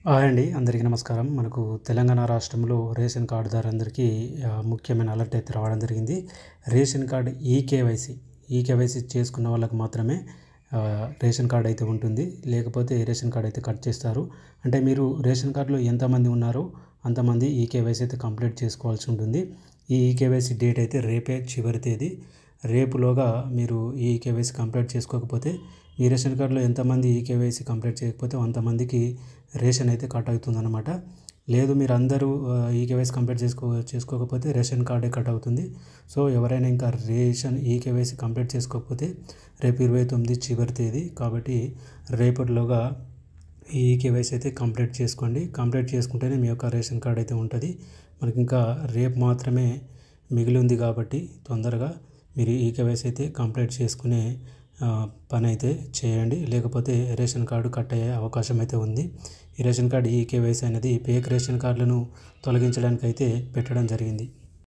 hi అండి అందరికీ నమస్కారం మనకు తెలంగాణ రాష్ట్రంలో రేషన్ కార్డుదారులందరికీ ఆ, ముఖ్యమైన అలర్ట్ అయితే రావడం జరిగింది రేషన్ కార్డు ఈకేవైసీ ఈకేవైసీ చేసుకున్న వాళ్ళకి మాత్రమే ఆ, రేషన్ కార్డు అయితే ఉంటుంది లేకపోతే రేషన్ కార్డు అయితే కట్ చేస్తారు అంటే మీరు రేషన్ కార్డులో ఎంతమంది ఉన్నారో అంతమంది ఈకేవైసీ అయితే కంప్లీట్ చేసుకోవాల్సి ఉంటుంది ఈ ఈకేవైసీ డేట్ అయితే రేపే చివరి తేదీ రేపులోగా మీరు ఈ కేవైసీ కంప్లీట్ చేసుకోకపోతే మీ రేషన్ కార్డులో ఎంతమంది ఈ కేవైసీ కంప్లీట్ చేయకపోతే అంతమందికి రేషన్ అయితే కట్ అవుతుందన్నమాట లేదు మీరు అందరూ ఆ, ఈ కేవైసీ కంప్లీట్ చేసుకో చేసుకోకపోతే రేషన్ కార్డే కట్ అవుతుంది సో ఎవరైనా ఇంకా రేషన్ ఈ కేవైసీ కంప్లీట్ చేసుకోకపోతే రేపు ఇరవై తొమ్మిది చివరి తేదీ కాబట్టి రేపటిలోగా ఈ కేవైసీ అయితే కంప్లీట్ చేసుకోండి కంప్లీట్ చేసుకుంటేనే మీ యొక్క రేషన్ కార్డ్ అయితే ఉంటుంది మనకి ఇంకా రేపు మాత్రమే మిగిలి ఉంది కాబట్టి తొందరగా మీరు ఈ కేవైసీ అయితే కంప్లీట్ చేసుకునే ఆ, పని అయితే చేయండి లేకపోతే రేషన్ కార్డు కట్ అయ్యే అవకాశం అయితే ఉంది ఈ రేషన్ కార్డు ఈ కేవైసీ అనేది ఫేక్ రేషన్ కార్డులను తొలగించడానికి అయితే పెట్టడం జరిగింది